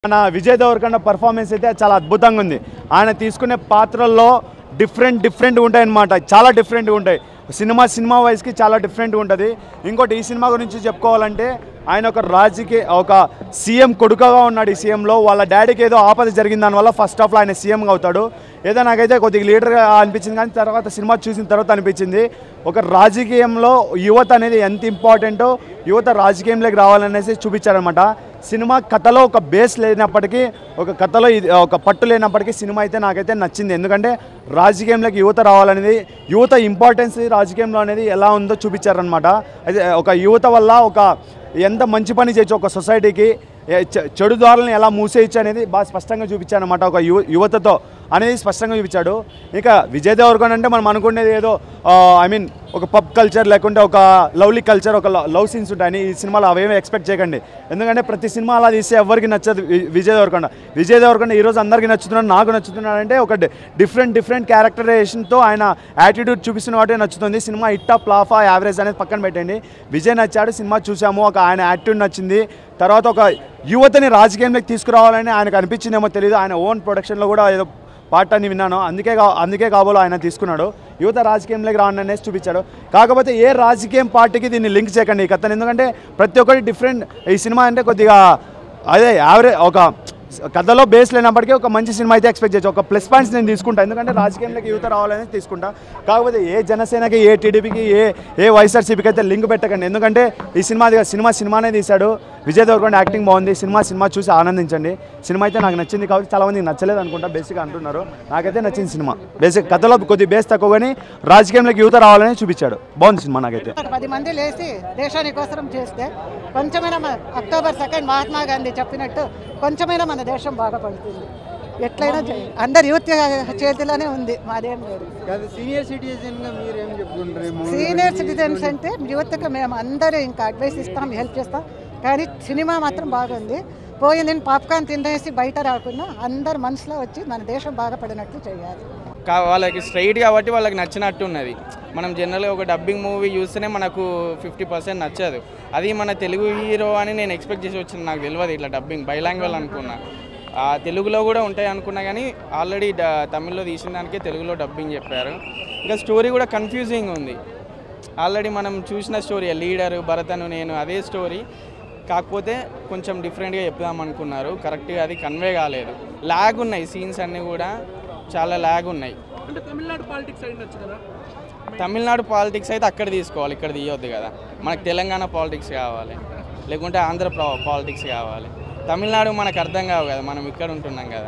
మన విజయ్ దేవరకొండ పర్ఫార్మెన్స్ అయితే చాలా అద్భుతంగా ఉంది ఆయన తీసుకునే పాత్రల్లో డిఫరెంట్ డిఫరెంట్ ఉంటాయి అన్నమాట చాలా డిఫరెంట్గా ఉంటాయి సినిమా సినిమా వైజ్కి చాలా డిఫరెంట్గా ఉంటుంది ఇంకోటి ఈ సినిమా గురించి చెప్పుకోవాలంటే ఆయన ఒక రాజకీయ ఒక సీఎం కొడుకగా ఉన్నాడు ఈ సీఎంలో వాళ్ళ డాడీకి ఏదో ఆపద జరిగిన దానివల్ల ఫస్ట్ హాఫ్లో ఆయన సీఎంగా అవుతాడు ఏదో నాకైతే కొద్దిగా లీడర్గా అనిపించింది కానీ తర్వాత సినిమా చూసిన తర్వాత అనిపించింది ఒక రాజకీయంలో యువత అనేది ఎంత ఇంపార్టెంటో యువత రాజకీయంలోకి రావాలనేసి చూపించారనమాట సినిమా కథలో ఒక బేస్ లేనప్పటికీ ఒక కథలో ఇది ఒక పట్టు లేనప్పటికీ సినిమా అయితే నాకైతే నచ్చింది ఎందుకంటే రాజకీయంలోకి యువత రావాలనేది యువత ఇంపార్టెన్స్ రాజకీయంలో అనేది ఎలా ఉందో చూపించారనమాట అయితే ఒక యువత వల్ల ఒక ఎంత మంచి పని చేయొచ్చు ఒక సొసైటీకి ఏ- చె- చెడు దారులను ఎలా మూసేయచ్చు అనేది బాగా స్పష్టంగా చూపించాడనమాట ఒక యువ యువతతో అనేది స్పష్టంగా చూపించాడు ఇక విజయ్ దేవరకొండ అంటే మనం అనుకునేది ఏదో ఐ మీన్ ఒక పబ్ కల్చర్ లేకుంటే ఒక లవ్లీ కల్చర్ ఒక లవ్ సీన్స్ ఉంటాయని ఈ సినిమాలో అవేమీ ఎక్స్పెక్ట్ చేయకండి ఎందుకంటే ప్రతి సినిమా అలా తీస్తే ఎవరికి నచ్చదు వి- విజయ్ దేవరకొండ విజయ్ దేవరకొండ ఈరోజు అందరికీ నచ్చుతున్నాడు నాకు నచ్చుతున్నాడు అంటే ఒక డిఫరెంట్ డిఫరెంట్ క్యారెక్టరైజేషన్తో ఆయన యాటిట్యూడ్ చూపిస్తున్న వాటే నచ్చుతుంది సినిమా ఇట్టా ప్లాఫా యావరేజ్ అనేది పక్కన పెట్టండి విజయ్ నచ్చాడు సినిమా చూసాము ఒక ఆయన యాటిట్యూడ్ నచ్చింది తర్వాత ఒక యువతని రాజకీయంలోకి తీసుకురావాలని ఆయనకు అనిపించిందేమో తెలియదు ఆయన ఓన్ ప్రొడక్షన్లో కూడా ఏదో పార్ట్ అని విన్నాను అందుకే కా- అందుకే కాబోలు ఆయన తీసుకున్నాడు యువత రాజకీయంలోకి రావడం అనేసి చూపించాడు కాకపోతే ఏ రాజకీయం పార్టీకి దీన్ని లింక్ చేయకండి ఈ కథను ఎందుకంటే ప్రతి ఒక్కటి డిఫరెంట్ ఈ సినిమా అంటే కొద్దిగా అదే యావరేజ్ ఒక కథలో బేస్ లేనప్పటికీ ఒక మంచి సినిమా అయితే ఎక్స్పెక్ట్ చేయొచ్చు ఒక ప్లస్ పాయింట్స్ నేను తీసుకుంటా ఎందుకంటే రాజకీయంలోకి యువత రావాలని తీసుకుంటా కాకపోతే ఏ జనసేనకి ఏ టీడీపీకి ఏ ఏ వైఎస్ఆర్సీపీకి అయితే లింక్ పెట్టకండి ఎందుకంటే ఈ సినిమా అది కాదు, సినిమా సినిమానే తీశాడు విజయ్ దేవరకొండ యాక్టింగ్ బాగుంది సినిమా సినిమా చూసి ఆనందించండి సినిమా అయితే నాకు నచ్చింది కాబట్టి చాలా మందికి నచ్చలేదు అనుకుంటా బేసిక్గా అంటున్నారు నాకైతే నచ్చింది సినిమా బేసిక్ కథలో కొద్ది బేస్ తక్కువ కానీ రాజకీయంలోకి యువత రావాలని చూపించాడు బాగుంది సినిమా నాకైతే పది మంది లేచి దేశాని కోసం చేస్తే కొంచెమైనా మన అక్టోబర్ సెకండ్ మహాత్మా గాంధీ చెప్పినట్టు కొంచెమైనా మన దేశం బాగుపడుతుంది ఎట్లయినా చేయాలి. అందరి యూత్ చేతిలోనే ఉంది మాదేం లేదు కాదు సీనియర్ సిటిజన్ గా మీరు ఏం చెప్పుకుంటారు ఈ movie సీనియర్ గురించి? సిటిజన్స్ అంటే యువతకు మేము అందరూ ఇంకా అడ్వైస్ ఇస్తాం హెల్ప్ చేస్తాం కానీ సినిమా మాత్రం బాగుంది పోయి నేను పాప్కార్న్ తినేసి బయట రాకుండా అందరు మనసులో వచ్చి మన దేశం బాగుపడినట్లు చేయాలి కా- వాళ్ళకి స్ట్రైట్ కాబట్టి వాళ్ళకి నచ్చినట్టు ఉన్నది మనం జనరల్గా ఒక డబ్బింగ్ మూవీ చూస్తేనే మనకు ఫిఫ్టీ పర్సెంట్ నచ్చదు అది మన తెలుగు హీరో అని నేను ఎక్స్పెక్ట్ చేసి వచ్చింది నాకు తెలియదు ఇట్లా డబ్బింగ్ బైలాంగ్వేజ్ అనుకున్నా ఆ తెలుగులో కూడా ఉంటాయి అనుకున్నా కానీ ఆల్రెడీ డ- తమిళ్లో తీసిన దానికే తెలుగులో డబ్బింగ్ చెప్పారు ఇంకా స్టోరీ కూడా కన్ఫ్యూజింగ్ ఉంది ఆల్రెడీ మనం చూసిన స్టోరీ లీడరు భరతను నేను అదే స్టోరీ కాకపోతే కొంచెం డిఫరెంట్గా చెప్దాం అనుకున్నారు కరెక్ట్గా అది కన్వే కాలేదు ల్యాగ్ ఉన్నాయి సీన్స్ అన్నీ కూడా చాలా ల్యాగ్ ఉన్నాయి అంటే తమిళనాడు పాలిటిక్స్ అయ్యిండొచ్చు కదా తమిళనాడు పాలిటిక్స్ అయితే అక్కడ తీసుకోవాలి ఇక్కడ తీయొద్దు కదా మనకు తెలంగాణ పాలిటిక్స్ కావాలి లేకుంటే ఆంధ్ర పాలిటిక్స్ కావాలి తమిళనాడు మనకు అర్థం కావు కదా మనం ఇక్కడ ఉంటున్నాం కదా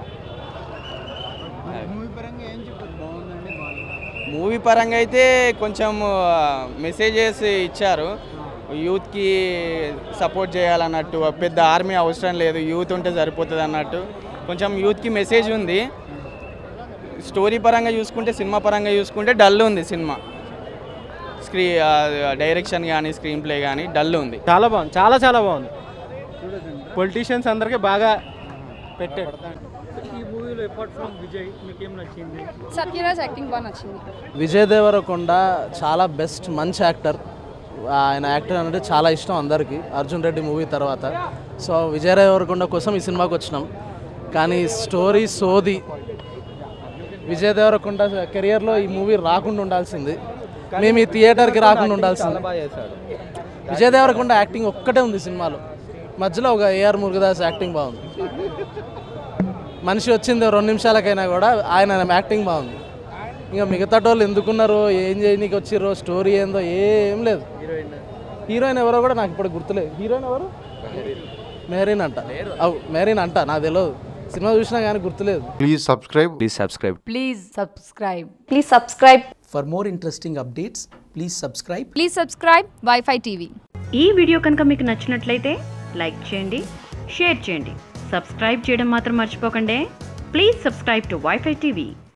మూవీ పరంగా ఏం చెప్పారు బాగుందండి బాగుంది మూవీ పరంగా అయితే కొంచెం మెసేజెస్ ఇచ్చారు యూత్కి సపోర్ట్ చేయాలన్నట్టు పెద్ద ఆర్మీ అవసరం లేదు యూత్ ఉంటే సరిపోతుంది అన్నట్టు కొంచెం యూత్కి మెసేజ్ ఉంది స్టోరీ పరంగా చూసుకుంటే సినిమా పరంగా చూసుకుంటే డల్ ఉంది సినిమా స్క్రీ డైరెక్షన్ కానీ స్క్రీన్ ప్లే కానీ డల్ ఉంది చాలా బాగుంది చాలా చాలా బాగుంది పొలిటీషియన్స్ అందరికీ బాగా పెట్టాడు ఈ మూవీలో అపార్ట్ ఫ్రమ్ విజయ్ మీకేం నచ్చింది సత్యరాజ్ యాక్టింగ్ బాగా నచ్చింది విజయ్ దేవరకొండ చాలా బెస్ట్ మంచి యాక్టర్ ఆయన యాక్టర్ అంటే చాలా ఇష్టం అందరికీ అర్జున్ రెడ్డి మూవీ తర్వాత సో విజయ్ దేవరకొండ కోసం ఈ సినిమాకి వచ్చినాం కానీ స్టోరీ సోది విజయ్ దేవరకొండ కెరియర్లో ఈ మూవీ రాకుండా ఉండాల్సింది మేము ఈ థియేటర్కి రాకుండా ఉండాల్సింది విజయ్ దేవరకొండ యాక్టింగ్ ఒక్కటే ఉంది సినిమాలో మధ్యలో ఒక ఏఆర్ మురుగదాస్ యాక్టింగ్ బాగుంది మనిషి వచ్చింది రెండు నిమిషాలకైనా కూడా ఆయన యాక్టింగ్ బాగుంది ఇంకా మిగతా వాళ్ళు ఎందుకున్నారో ఏం చేయనీకి వచ్చిర్రో స్టోరీ ఏందో ఏం లేదు హీరోయిన్ ఎవరో కూడా నాకు ఇప్పుడు గుర్తులేదు హీరోయిన్ ఎవరు మెహరీన్ అంట అవు మెహరీన్ అంట నాకు తెలియదు సినిమా చూసినా కానీ గుర్తులేదు Please subscribe. Please subscribe. Please subscribe please subscribe for more interesting updates please subscribe please subscribe WiFi TV ఈ వీడియో కనుక మీకు నచ్చినట్లయితే లైక్ చేయండి షేర్ చేయండి సబ్స్క్రైబ్ చేయడం మాత్రం మర్చిపోకండి please subscribe to WiFi TV